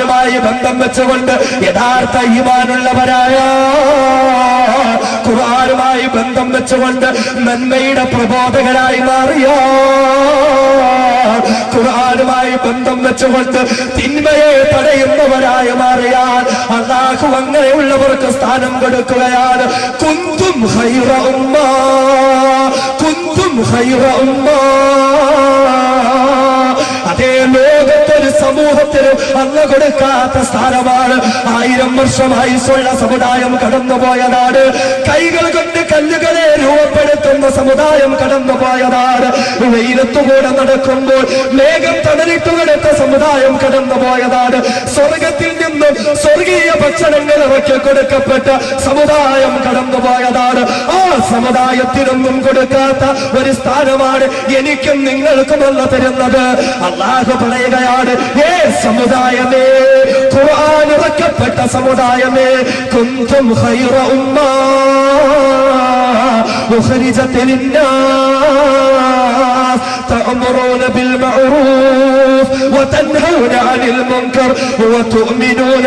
ഖുർആനുമായി ബന്ധം വെച്ചുകൊണ്ട് യഥാർത്ഥ ഈമാനുള്ളവരായ ഖുർആനുമായി ബന്ധം വെച്ചുകൊണ്ട് നന്മയുടെ പ്രബോധകരായി മാറിയ ഖുർആനുമായി ബന്ധം വെച്ചുകൊണ്ട് തിന്മയെ തടയുന്നവരായി മാറിയാൽ അള്ളാഹു അങ്ങനെയുള്ളവർക്ക് സ്ഥാനം കൊടുക്കുകയാണ് കുന്തും ഹൈറ ഉമ്മ കുന്തും ഹൈറ ഉമ്മ അതേ ലോകത്തൊരു സമൂഹത്തിന് അല്ല കൊടുക്കാത്ത സ്ഥാനമാണ് ആയിരം വർഷം ആയുസുള്ള സമുദായം കടന്നുപോയതാണ് കൈകൾ കൊണ്ട് കല്ലുകളെ രൂപപ്പെടുത്തുന്ന സമുദായം കടന്നുപോയതാണ് വെയിലത്തുകൂടെ നടക്കുമ്പോൾ മേഘം തണലിട്ടു കിടത്ത സമുദായം കടന്നുപോയതാണ് സ്വർഗത്തിൽ നിന്നും സ്വർഗീയ ഭക്ഷണങ്ങൾ ഇറക്കി കൊടുക്കപ്പെട്ട സമുദായം കടന്നുപോയതാണ് ആ സമുദായത്തിനൊന്നും കൊടുക്കാത്ത ഒരു സ്ഥാനമാണ് എനിക്കും നിങ്ങൾക്കുമല്ല തരുന്നത് അള്ളാഹു പറയുകയാണ് ഏ സമുദായമേ ഖുർആൻ ഇറക്കപ്പെട്ട സമുദായമേ കുന്തും ഖൈറ ഉമ്മ أخرجت للناس تأمرون بالمعروف وتنهون عن المنكر وتؤمنون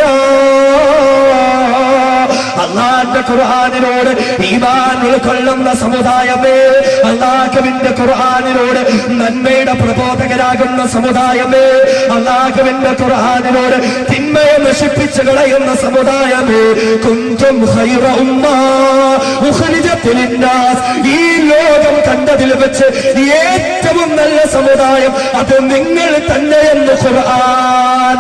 بالله അള്ളാന്റെ ഖുർആാനിനോട് ഈമാൻ ഉൾക്കൊള്ളുന്ന സമുദായമേ അള്ളാഹുവിന്റെ ഖുർആാനിനോട് നന്മയുടെ പ്രബോധകരാകുന്ന സമുദായമേ അള്ളാഹുവിന്റെ ഖുർആാനിനോട് തിന്മയെ നശിപ്പിച്ചു കളയുന്ന സമുദായമേ കുന്തും ഖൈറ ഉമ്മ ഉഖ്രിജത്ത് ലിന്നാസ്. ഈ ലോകം കണ്ടതിൽ വെച്ച് ഏറ്റവും നല്ല സമുദായം അത് നിങ്ങൾ തന്നെയെന്ന് ഖുർആൻ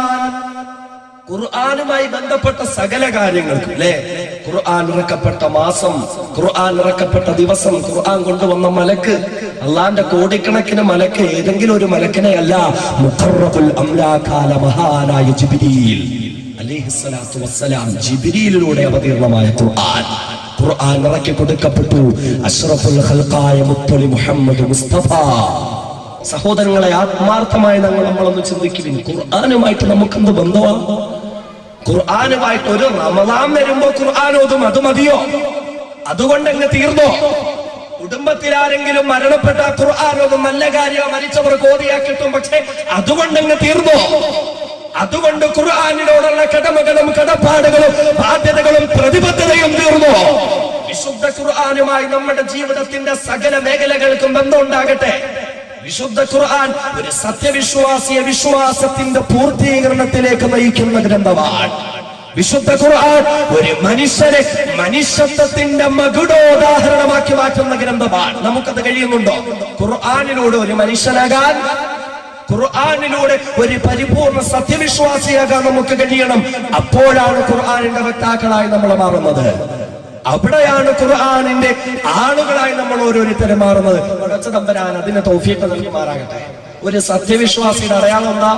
ഖുർആാനുമായി ബന്ധപ്പെട്ട സകല കാര്യങ്ങൾക്കും അല്ലെ ഖുർആൻ ഇറക്കപ്പെട്ട മാസം ഖുർആൻ ഇറക്കപ്പെട്ട ദിവസം ഖുർആൻ കൊണ്ടുവന്ന മലക്ക് അള്ളാന്റെ കോടിക്കണക്കിന് മലക്ക് ഏതെങ്കിലും ഒരു മലക്കിനെ അല്ല മുഖറബുൽ അംലാഖാല മഹാനായ ജിബിരിയിൽ അലിഹിസ്സലാത്തു വസ്സലാം ജിബിരിയിലൂടെ അവതീർണമായ ഖുർആൻ ഖുർആൻ ഇറക്കി കൊടുക്കപ്പെട്ടു അഷ്റഫുൽ ഖൽഖായ മുത്തലി മുഹമ്മദ് മുസ്തഫ സഹോദരങ്ങളെ ആത്മാർത്ഥമായി നമ്മൾ നമ്മളൊന്ന് ചിന്തിക്കുവിൻ ഖുർആാനുമായിട്ട് നമുക്കെന്ത് ബന്ധമാണ് ഖുർആാനുമായിട്ട് ഒരു റമദാൻ വരുമ്പോ ഖുർആൻ ഓതും അത് മതിയോ അതുകൊണ്ട് അങ്ങ് തീർന്നോ കുടുംബത്തിൽ ആരെങ്കിലും മരണപ്പെട്ട ഖുർആൻ ഓതും നല്ല കാര്യം മരിച്ചവർ കോതിയാ കിട്ടും പക്ഷേ അതുകൊണ്ട് അങ്ങ് തീർന്നോ അതുകൊണ്ട് ഖുർആാനിനോടുള്ള കടമകളും കടപ്പാടുകളും ബാധ്യതകളും പ്രതിബദ്ധതയും തീർന്നോ വിശുദ്ധ ഖുർആാനുമായി നമ്മുടെ ജീവിതത്തിന്റെ സകല മേഖലകൾക്കും ബന്ധമുണ്ടാകട്ടെ വിശുദ്ധ ഖുർആൻ ഒരു സത്യവിശ്വാസിയെ വിശ്വാസത്തിന്റെ പൂർത്തീകരണത്തിലേക്ക് നയിക്കുന്ന ഗ്രന്ഥമാണ് വിശുദ്ധ ഖുർആൻ ഒരു മനുഷ്യനെ മനുഷ്യത്വത്തിന്റെ മകുടോദാഹരണമാക്കി മാറ്റുന്ന ഗ്രന്ഥമാണ് നമുക്കത് കഴിയുന്നുണ്ടോ ഖുർആനിലൂടെ ഒരു മനുഷ്യനാകാൻ ഖുർആാനിലൂടെ ഒരു പരിപൂർണ സത്യവിശ്വാസിയാകാൻ നമുക്ക് കഴിയണം അപ്പോഴാണ് ഖുർആാനിന്റെ വക്താക്കളായി നമ്മൾ മാറുന്നത് അവിടെയാണ് ഖുർആാനിന്റെ ആളുകളായി നമ്മൾ ഓരോരുത്തരും മാറുന്നത് പടച്ച തമ്പരാൻ അതിന് തൗഫീഖ് നൽകുമാറാകട്ടെ ഒരു സത്യവിശ്വാസിയുടെ അടയാളം എന്താ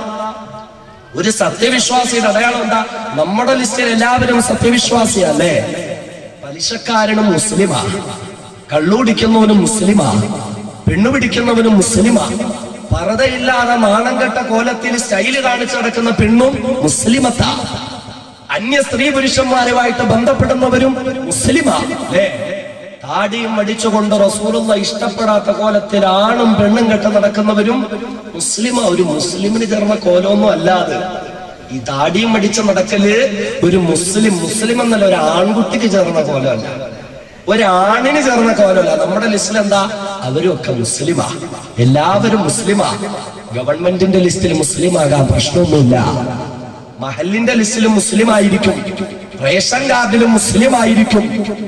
ഒരു സത്യവിശ്വാസിയുടെ അടയാളം എന്താ നമ്മുടെ ലിസ്റ്റിൽ എല്ലാവരും സത്യവിശ്വാസിയല്ലേ പലിശക്കാരനും മുസ്ലിമാ കള്ളുടിക്കുന്നവനും മുസ്ലിമാ പെണ്ണുപിടിക്കുന്നവനും മുസ്ലിമാ പറതയില്ലാതെ നാണം കെട്ട കോലത്തിൽ സ്റ്റൈല് കാണിച്ചു നടക്കുന്ന പെണ്ണും മുസ്ലിമത്താ അന്യ സ്ത്രീ പുരുഷന്മാരുമായിട്ട് ബന്ധപ്പെടുന്നവരും മുസ്ലിമാ അല്ലേ താടിയും മടിച്ചുകൊണ്ട് റസൂലുള്ള ഇഷ്ടപ്പെടാത്ത കോലത്തിൽ ആണും പെണ്ണും കെട്ട് നടക്കുന്നവരും മുസ്ലിമാ ഒരു മുസ്ലിമിന് ചേർന്ന കോലമൊന്നും അല്ലാതെ ഈ താടിയും മടിച്ച് നടക്കല് ഒരു മുസ്ലിം മുസ്ലിം എന്നല്ല ഒരു ആൺകുട്ടിക്ക് ചേർന്ന കോലമല്ല ഒരാണിന് ചേർന്ന കോലമല്ല നമ്മുടെ ലിസ്റ്റിൽ എന്താ അവരും ഒക്കെ മുസ്ലിമാ എല്ലാവരും മുസ്ലിമാ ഗവൺമെന്റിന്റെ ലിസ്റ്റിൽ മുസ്ലിം ആകാൻ പ്രശ്നമൊന്നുമില്ല മഹലിന്റെ ലിസ്റ്റിലും മുസ്ലിം ആയിരിക്കും റേഷൻ കാർഡിലും മുസ്ലിം ആയിരിക്കും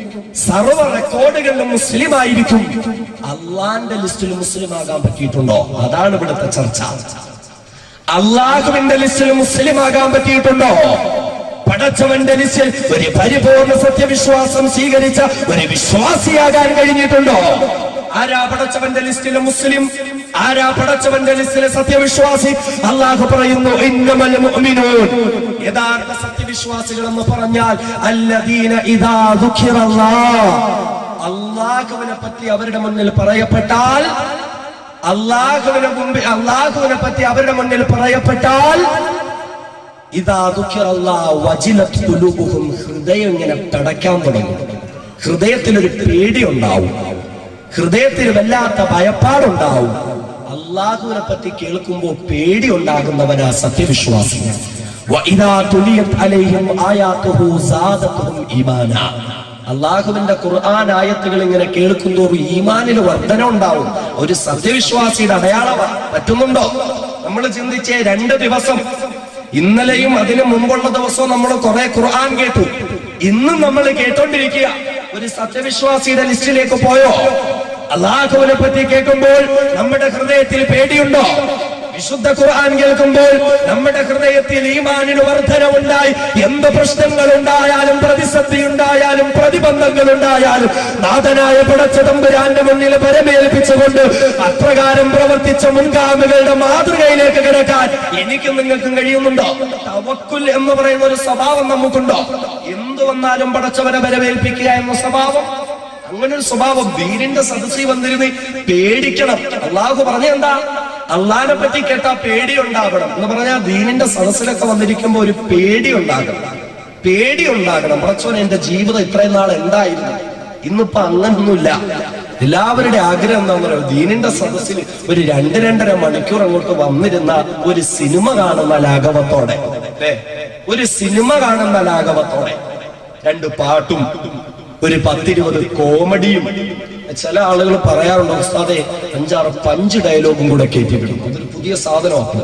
സർവ റെക്കോർഡുകളിലും മുസ്ലിം ആയിരിക്കും അള്ളാന്റെ ലിസ്റ്റിൽ മുസ്ലിം ആകാൻ പറ്റിയിട്ടുണ്ടോ അതാണ് ഇവിടുത്തെ ചർച്ച അള്ളാഹുവിന്റെ ലിസ്റ്റിൽ മുസ്ലിം ആകാൻ പറ്റിയിട്ടുണ്ടോ പടച്ചവന്റെ ലിസ്റ്റിൽ ഒരു പരിപൂർണ സത്യവിശ്വാസം സ്വീകരിച്ച ഒരു വിശ്വാസിയാകാൻ കഴിഞ്ഞിട്ടുണ്ടോ ആരാ പടച്ചവന്റെ ലിസ്റ്റിലെ മുസ്ലിം ആരാ പടച്ചവന്റെ ലിസ്റ്റിലെ സത്യവിശ്വാസി അള്ളാഹു പറയുന്നു ഇന്നമൽ മുഅ്മിനൂൻ യഥാർത്ഥ സത്യവിശ്വാസികൾ എന്ന് പറഞ്ഞാൽ അല്ലദീന ഇദാ ദുഖിറല്ലാഹ് അള്ളാഹുവിനെ പറ്റി അവരുടെ മുന്നിൽ പറയപ്പെട്ടാൽ അള്ളാഹുവിനെ മുമ്പിൽ അള്ളാഹുവിനെ പറ്റി അവരുടെ മുന്നിൽ പറയപ്പെട്ടാൽ ഇതാ ദുഃഖിറല്ലാഹ് വജിലത് ഖുലൂബുഹും ഹൃദയം ഇങ്ങനെ തടയ്ക്കാൻ തുടങ്ങും ഹൃദയത്തിലൊരു പേടി ഉണ്ടാവും ഹൃദയത്തിൽ വല്ലാത്ത ഭയപ്പാടുണ്ടാവും അള്ളാഹുവിനെ പറ്റി കേൾക്കുമ്പോൾ പേടി ഉണ്ടാകുന്നവനാ സത്യവിശ്വാസി വഇദാ തുലിയത് അലൈഹിം ആയാതുഹു സാദത്തുഹും ഈമാനാ അള്ളാഹുവിന്റെ ഖുർആൻ ആയത്തുകൾ ഇങ്ങനെ കേൾക്കുന്തോറും ഈമാനിൽ വർധന ഉണ്ടാവും ഒരു സത്യവിശ്വാസിയുടെ അടയാളമാ പറ്റുന്നുണ്ടോ നമ്മൾ ചിന്തിച്ചേ രണ്ട് ദിവസം ഇന്നലെയും അതിനു മുമ്പുള്ള ദിവസവും നമ്മൾ കുറെ ഖുർആൻ കേട്ടു ഇന്നും നമ്മൾ കേട്ടോണ്ടിരിക്കുക ഒരു സത്യവിശ്വാസിയുടെ ലിസ്റ്റിലേക്ക് പോയോ അള്ളാഹുവിനെ പറ്റി കേൾക്കുമ്പോൾ നമ്മുടെ ഹൃദയത്തിൽ പേടിയുണ്ടോ വിശുദ്ധ ഖുർആൻ കേൾക്കുമ്പോൾ നമ്മുടെ ഹൃദയത്തിൽ ഈമാനിന് വർധനമുണ്ടായി എന്ത് പ്രശ്നങ്ങൾ ഉണ്ടായാലും പ്രതിസന്ധി ഉണ്ടായാലും പ്രതിബന്ധങ്ങൾ ഉണ്ടായാലും നാഥനായ പടച്ച തമ്പുരാന്റെ മുന്നിൽ പരമേൽപ്പിച്ചുകൊണ്ട് അപ്രകാരം പ്രവർത്തിച്ച മുൻഗാമികളുടെ മാതൃകയിലേക്ക് കിടക്കാൻ എനിക്കും നിങ്ങൾക്കും കഴിയുന്നുണ്ടോ തവക്കുൽ എന്ന് പറയുന്ന ഒരു സ്വഭാവം നമുക്കുണ്ടോ എന്തു വന്നാലും പടച്ചവനെ പരമേൽപ്പിക്കുക എന്ന സ്വഭാവം അങ്ങനെ ഒരു സ്വഭാവം ദീനിന്റെ സദസ്സിൽ വന്നിരുന്ന് പേടിക്കണം അള്ളാഹു പറഞ്ഞ എന്താ അള്ളാഹിനെ പറ്റി കേട്ടാ പേടി ഉണ്ടാകണം എന്ന് പറഞ്ഞാൽ ദീനിന്റെ സദസ്സിലൊക്കെ വന്നിരിക്കുമ്പോ ഒരു പേടി ഉണ്ടാകണം പേടി ഉണ്ടാകണം പറച്ചോൻ എന്റെ ജീവിതം ഇത്രയും നാൾ എന്തായിരുന്നു ഇന്നിപ്പോ അങ്ങനൊന്നുമില്ല എല്ലാവരുടെ ആഗ്രഹം എന്താണെന്ന് പറയുക ദീനിന്റെ സദസ്സിൽ ഒരു രണ്ട് രണ്ടര മണിക്കൂർ അങ്ങോട്ട് വന്നിരുന്ന ഒരു സിനിമ കാണുന്ന ലാഘവത്തോടെ അല്ലേ ഒരു സിനിമ കാണുന്ന ലാഘവത്തോടെ രണ്ട് പാട്ടും ഒരു പത്തിരുപത് കോമഡിയും ചില ആളുകൾ പറയാറുണ്ട് ഉസ്താദെ അഞ്ചാറ് പഞ്ച് ഡയലോഗും കൂടെ കയറ്റി വിടും അതൊരു പുതിയ സാധനമാണ്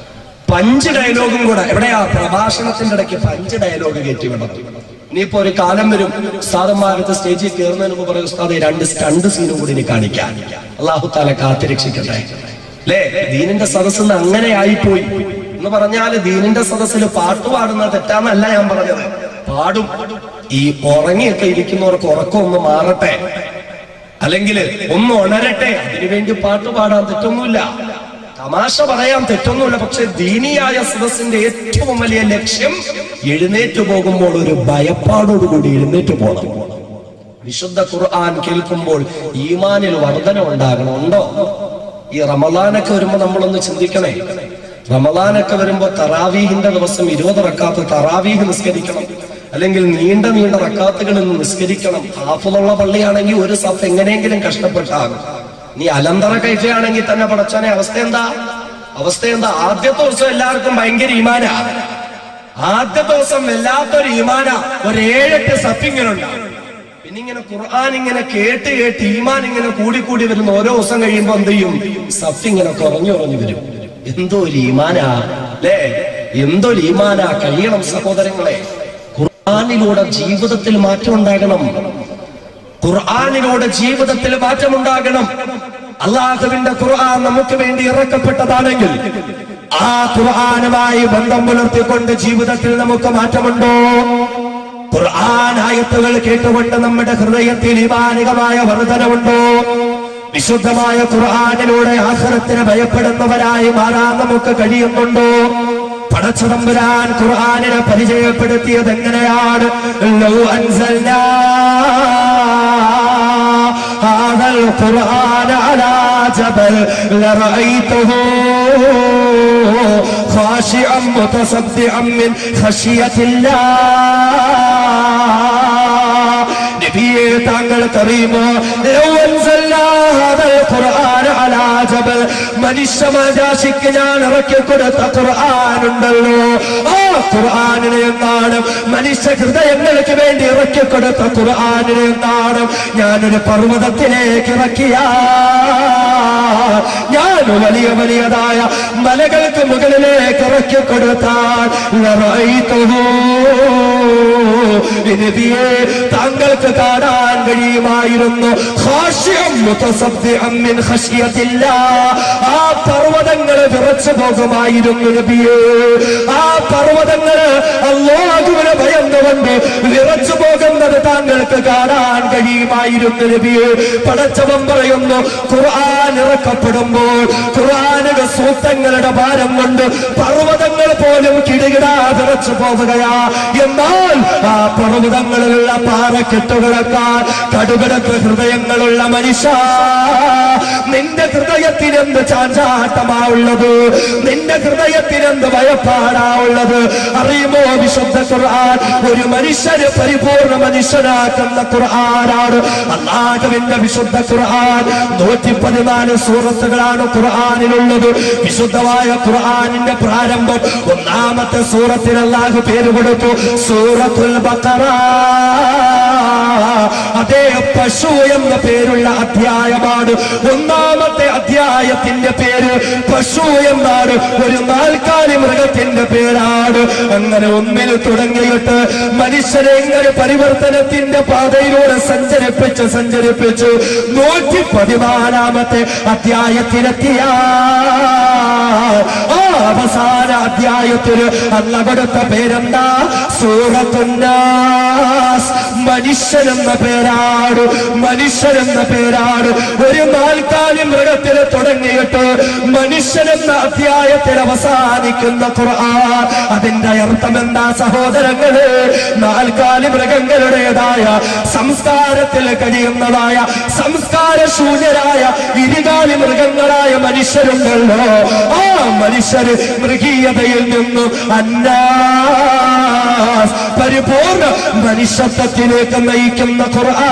പഞ്ച് ഡയലോഗും കൂടെ എവിടെയാ പ്രഭാഷണത്തിന്റെ ഇടയ്ക്ക് പഞ്ച് ഡയലോഗ് കയറ്റി വിടണം ഇനിയിപ്പോ ഒരു കാലം വരും ഉസ്താദന്മാരത്തെ സ്റ്റേജിൽ കയറുന്നതിന് മുമ്പ് പറയും ഉസ്താദെ രണ്ട് സ്റ്റണ്ട് സീനും കൂടി ഇനി കാണിക്കാൻ അള്ളാഹു താല കാത്തിരക്ഷിക്കട്ടെ അല്ലേ ദീനിന്റെ സദസ്സിൽ അങ്ങനെ ആയിപ്പോയി എന്ന് പറഞ്ഞാല് ദീനിന്റെ സദസ്സിൽ പാട്ട് പാടുന്നത് തെറ്റാന്നല്ല ഞാൻ പറഞ്ഞത് പാടും ഈ ഉറങ്ങിയൊക്കെ ഇരിക്കുന്നവർക്ക് ഉറക്കം ഒന്ന് മാറട്ടെ അല്ലെങ്കിൽ ഒന്ന് ഉണരട്ടെ അതിനുവേണ്ടി പാട്ട് പാടാൻ തെറ്റൊന്നുമില്ല തമാശ പറയാൻ തെറ്റൊന്നുമില്ല പക്ഷെ ദീനിയായ സദസ്സിന്റെ ഏറ്റവും വലിയ ലക്ഷ്യം എഴുന്നേറ്റ് പോകുമ്പോൾ ഒരു ഭയപ്പാടോടുകൂടി എഴുന്നേറ്റ് പോകണം വിശുദ്ധ ഖുർആൻ കേൾക്കുമ്പോൾ ഈമാനിൽ വർധന ഉണ്ടാകണം ഉണ്ടോ ഈ റമലാനൊക്കെ വരുമ്പോ നമ്മളൊന്ന് ചിന്തിക്കണേ റമലാനൊക്കെ വരുമ്പോ തറാവീഹിന്റെ ദിവസം ഇരുപത് റക്കാത്ത് തറാവീഹ് നിസ്കരിക്കണം അല്ലെങ്കിൽ നീണ്ട നീണ്ട റക്കാത്തുകളിൽ നിന്ന് നിസ്കരിക്കണം ഹാഫുള്ള പള്ളിയാണെങ്കിൽ ഒരു സഫ് എങ്ങനെയെങ്കിലും കഷ്ടപ്പെട്ടാകും നീ അലന്തറ കൈഫയാണെങ്കിൽ തന്നെ പടച്ചാനെ അവസ്ഥ എന്താ അവസ്ഥ എന്താ ആദ്യത്തെ ദിവസം എല്ലാവർക്കും ഭയങ്കര ഈമാന ആദ്യ ദിവസം വല്ലാത്തൊരു ഈമാന ഒരു ഏഴെട്ട് സഫ് ഇങ്ങനെ ഉണ്ടാകും പിന്നെ ഇങ്ങനെ ഖുർആൻ ഇങ്ങനെ കേട്ട് കേട്ട് ഈമാൻ ഇങ്ങനെ കൂടി കൂടി വരുന്ന ഓരോ ദിവസം കഴിയുമ്പോ എന്ത് ചെയ്യും സഫ് ഇങ്ങനെ കുറഞ്ഞു കുറഞ്ഞു വരും എന്തോ ഒരു ഈമാനാ അല്ലേ എന്തോ ഒരു ഈമാനാ കഴിയണം സഹോദരങ്ങളെ ഖുർആാനിലൂടെ ജീവിതത്തിൽ മാറ്റം ഉണ്ടാകണം ഖുർആാനിലൂടെ ജീവിതത്തിൽ മാറ്റമുണ്ടാകണം അള്ളാഹുവിന്റെ ഖുർആൻ നമുക്ക് വേണ്ടി ഇറക്കപ്പെട്ടതാണെങ്കിൽ ആ ഖുർആനുമായി ബന്ധം പുലർത്തിക്കൊണ്ട് ജീവിതത്തിൽ നമുക്ക് മാറ്റമുണ്ടോ ഖുർആൻ ആയത്തുകൾ കേട്ടുകൊണ്ട് നമ്മുടെ ഹൃദയത്തിൽ ഈമാനികമായ വർധനമുണ്ടോ വിശുദ്ധമായ ഖുർആനിലൂടെ ആഹ്റത്തിന് ഭയപ്പെടുന്നവരായി മാറാൻ നമുക്ക് കഴിയുന്നുണ്ടോ പടച്ചതമ്പുരാൻ ഖുർആനിനെ പരിചയപ്പെടുത്തിയത് എങ്ങനെയാണ് ലൗ അൻസൽനാ هذا القرآن على جبل لرأيته خاشعا متصدعا من خشية الله നബിയെ താങ്കൾക്കറിയുമോ ലൗ അൻസൽനാ ഹാദൽ ഖുർആന അലാ ജബൽ മനുഷ്യമാജാശിക്ക് ഞാൻ ഇറക്കി കൊടുത്ത ഖുർആൻ ഉണ്ടല്ലോ ആ ഖുർആനിനെ എന്താണ് മനുഷ്യ ഹൃദയങ്ങൾക്ക് വേണ്ടി ഇറക്കി കൊടുത്ത ഖുർആനിനെ എന്താണ് ഞാനൊരു പർവ്വതത്തിലേക്ക് ഇറക്കിയ ഞാൻ വലിയ വലിയതായ മലകൾക്ക് മുകളിലേക്ക് ഇറക്കി കൊടുത്താൽ ലറഅയ്തുഹു. നബിയെ താങ്കൾക്ക് കാണാൻ കഴിയുമായിരുന്നു ഖാശിഅൻ മുതസദ്ദിഅൻ മിൻ ഖശ്യത്തില്ലാ. ആ പർവ്വതങ്ങൾ വിറച്ചു പോകുമായിരുന്നു നബിയെ ആ പർവ്വതങ്ങൾ അള്ളാഹുവിനെ ഭയന്നുകൊണ്ട് വിറച്ചു പോകുന്നത് താങ്കൾക്ക് കാണാൻ കഴിയുമായിരുന്നു നബിയെ പടച്ചവൻ പറയുന്നു ഖുർആൻ ഇറക്കപ്പെടുമ്പോൾ ഖുർആനുക സൂക്തങ്ങളുടെ ഭാരം കൊണ്ട് പർവ്വതങ്ങൾ പോലും കിടുകിടാ വിറച്ചു പോവുകയാ എന്നാൽ ആ പർവ്വതങ്ങളിലുള്ള പാറക്കെട്ടുകളെക്കാൾ കടുകിടക്ക് ഹൃദയങ്ങളുള്ള മനുഷ്യ നിന്റെ ഹൃദയത്തിന് എന്ത് ചാഞ്ചാട്ടമാ ഉള്ളത് നിന്റെ ഹൃദയത്തിന് എന്ത് ഭയപ്പാടാ ഉള്ളത് അറിയുമോ വിശുദ്ധ ഖുർആൻ ഒരു മനുഷ്യന് പരിപൂർണ മനുഷ്യനാക്കുന്ന ഖുർആനാണ് അള്ളാഹുവിന്റെ വിശുദ്ധ ഖുർആൻ നൂറ്റി പതിനാല് സൂറത്തുകളാണ് ഖുർആനിലുള്ളത് വിശുദ്ധമായ ഖുർആനിന്റെ പ്രാരംഭം ഒന്നാമത്തെ ഒന്നാമത്തെ സൂറത്തിന് അള്ളാഹു പേര് കൊടുത്തു സൂറത്തുൽ ബഖറ അതേ പശു എന്ന പേരുള്ള അധ്യായമാണ് ഒന്നാമത്തെ അധ്യായത്തിന്റെ പേര് പശു എന്നാണ് ഒരു നാൽക്കാലി മൃഗത്തിന്റെ പേരാണ് അങ്ങനെ ഒന്നിൽ തുടങ്ങിയിട്ട് മനുഷ്യരെ എങ്ങനെ പരിവർത്തനത്തിന്റെ പാതയിലൂടെ സഞ്ചരിപ്പിച്ച് സഞ്ചരിപ്പിച്ചു നൂറ്റി പതിനാലാമത്തെ അധ്യായത്തിലെത്തിയ ആ അവസാന അധ്യായത്തിന് അല്ല കൊടുത്ത പേരെന്താ സൂറത്തുന്നാസ് മനുഷ്യനെന്ന പേരാണ് മനുഷ്യനെന്ന പേരാണ് ഒരു നാൽക്കാലി മൃഗത്തിന് തുടങ്ങിയിട്ട് മനുഷ്യനെന്ന അധ്യായത്തിൽ അവസാനിക്കുന്ന ഖുർആൻ അതിന്റെ അർത്ഥം എന്താ സഹോദരങ്ങള് നാൽക്കാലി മൃഗങ്ങളുടേതായ സംസ്കാരത്തിൽ കഴിയുന്നതായ സംസ്കാര ശൂന്യരായ ഇരുകാലി മൃഗങ്ങളായ മനുഷ്യരുണ്ടല്ലോ ആ മനുഷ്യര് മൃഗീയതയിൽ നിന്നും അന്നാസ് പരിപൂർണ മനുഷ്യത്വത്തിലേക്ക് നയിക്കുന്ന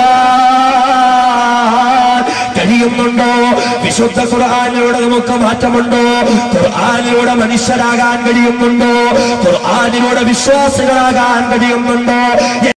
ഖുർആൻ കഴിയുന്നുണ്ടോ വിശുദ്ധ ഖുർആാനിലൂടെ നമുക്ക് മാറ്റമുണ്ടോ ഖുർആാനിലൂടെ മനുഷ്യരാകാൻ കഴിയുന്നുണ്ടോ ഖുർആാനിലൂടെ വിശ്വാസികളാകാൻ കഴിയുന്നുണ്ടോ